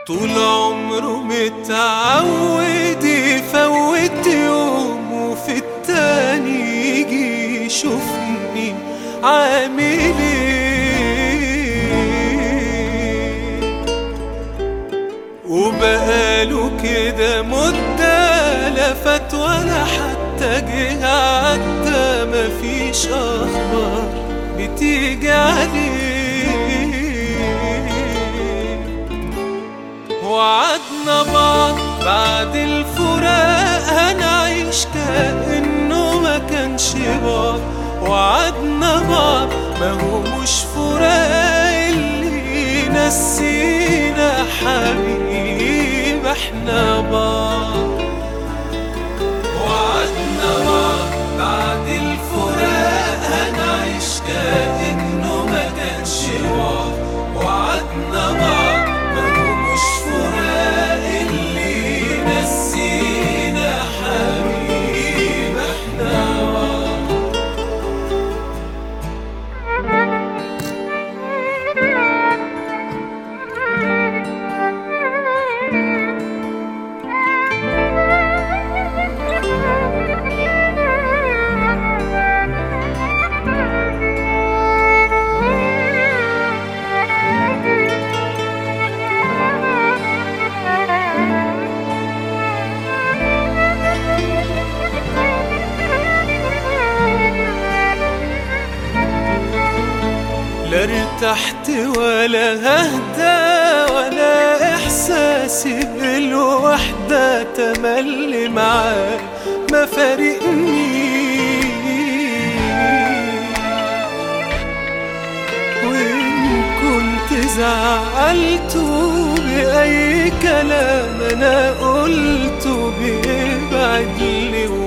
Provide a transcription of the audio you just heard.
طول عمره متعود يفوت يوم وفي التاني يجي يشوفني عامل ايه وبقاله كده مدة لفت ولا حتى جه عدى مفيش أخبار بتيجي عليه وعدنا بعض بعد الفراق هنعيش كأنه ما كانش بعض وعدنا بعض ما هو مش فراق اللي نسينا حبيب احنا بعض وعدنا بعض بعد الفراق هنعيش كأنه ما كانش بعض وعدنا بعض ما هو مش فراق اللي نسينا حبيب احنا بعض لا ارتحت ولا ههدى ولا احساسي بالوحدة تملي معاك ما فارقني وإن كنت زعلته بأي كلام أنا قلته بيبعد لي